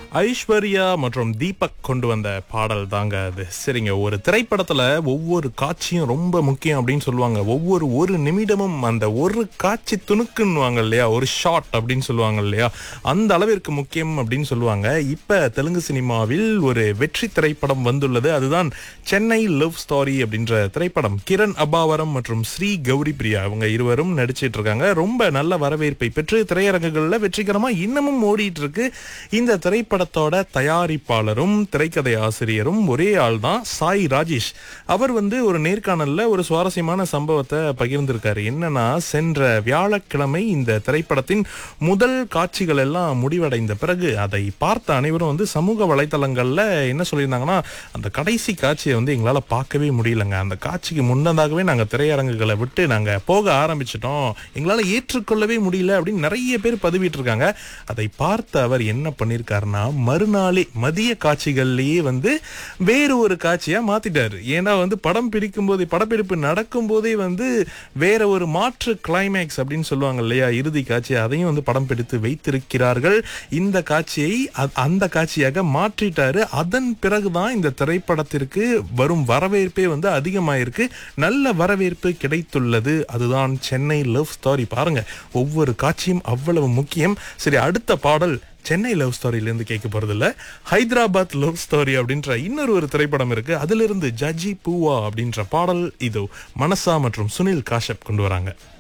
ஐஸ்வர்யா மற்றும் தீபக் கொண்டு வந்த பாடல் தாங்க அது சரிங்க ஒரு திரைப்படத்துல ஒவ்வொரு காட்சியும் ரொம்ப முக்கியம் அப்படின்னு சொல்லுவாங்க ஒவ்வொரு ஒரு நிமிடமும் அந்த ஒரு காட்சி துணுக்குன்னுவாங்க இல்லையா ஒரு ஷாட் அப்படின்னு சொல்லுவாங்க இல்லையா அந்த அளவிற்கு முக்கியம் அப்படின்னு சொல்லுவாங்க இப்ப தெலுங்கு சினிமாவில் ஒரு வெற்றி திரைப்படம் வந்துள்ளது அதுதான் சென்னை லவ் ஸ்டாரி அப்படின்ற திரைப்படம் கிரண் அபாவரம் மற்றும் ஸ்ரீ கௌரி பிரியா அவங்க இருவரும் நடிச்சிட்டு இருக்காங்க ரொம்ப நல்ல வரவேற்பை பெற்று திரையரங்குகள்ல வெற்றிகரமா இன்னமும் ஓடிட்டு இருக்கு இந்த திரைப்படத்தோட தயாரிப்பாளரும் திரைக்கதை ஆசிரியரும் ஒரே ஆள் தான் சாய் ராஜேஷ் அவர் வந்து ஒரு நேர்காணல்ல ஒரு சுவாரஸ்யமான சம்பவத்தை பகிர்ந்திருக்காரு என்னன்னா சென்ற வியாழக்கிழமை இந்த திரைப்படத்தின் முதல் காட்சிகள் எல்லாம் முடிவடைந்த பிறகு அதை பார்த்த அனைவரும் வந்து சமூக வலைத்தளங்கள்ல என்ன சொல்லியிருந்தாங்கன்னா அந்த கடைசி காட்சியை வந்து எங்களால பார்க்கவே முடியலங்க அந்த காட்சிக்கு முன்னதாகவே நாங்க திரையரங்குகளை விட்டு நாங்க போக ஆரம்பிச்சிட்டோம் எங்களால ஏற்றுக்கொள்ளவே முடியல அப்படின்னு நிறைய பேர் பதிவிட்டு இருக்காங்க அதை பார்த்த அவர் என்ன பண்ணிருக்காருன்னா மறுநாளே மதிய காட்சிகள்லயே வந்து வேறு ஒரு காட்சியா மாத்திட்டாரு ஏன்னா வந்து படம் பிடிக்கும் போதே படப்பிடிப்பு நடக்கும் போதே வந்து வேற ஒரு மாற்று கிளைமேக்ஸ் அப்படின்னு சொல்லுவாங்க இல்லையா இறுதி காட்சி அதையும் வந்து படம் பிடித்து வைத்திருக்கிறார்கள் இந்த காட்சியை அ- அந்த காட்சியாக மாற்றிட்டாரு அதன் பிறகுதான் இந்த திரைப்படத்திற்கு வரும் வரவேற்பே வந்து அதிகமாயிருக்கு நல்ல வரவேற்பு கிடைத்துள்ளது அதுதான் சென்னை லவ் ஸ்டாரி பாருங்க ஒவ்வொரு காட்சியும் அவ்வளவு முக்கியம் சரி அடுத்த பாடல் சென்னை லவ் ஸ்டோரியிலேருந்து கேட்க போறது இல்ல ஹைதராபாத் லவ் ஸ்டோரி அப்படின்ற இன்னொரு ஒரு திரைப்படம் இருக்கு அதிலிருந்து ஜஜி பூவா அப்படின்ற பாடல் இதோ மனசா மற்றும் சுனில் காஷப் கொண்டு வராங்க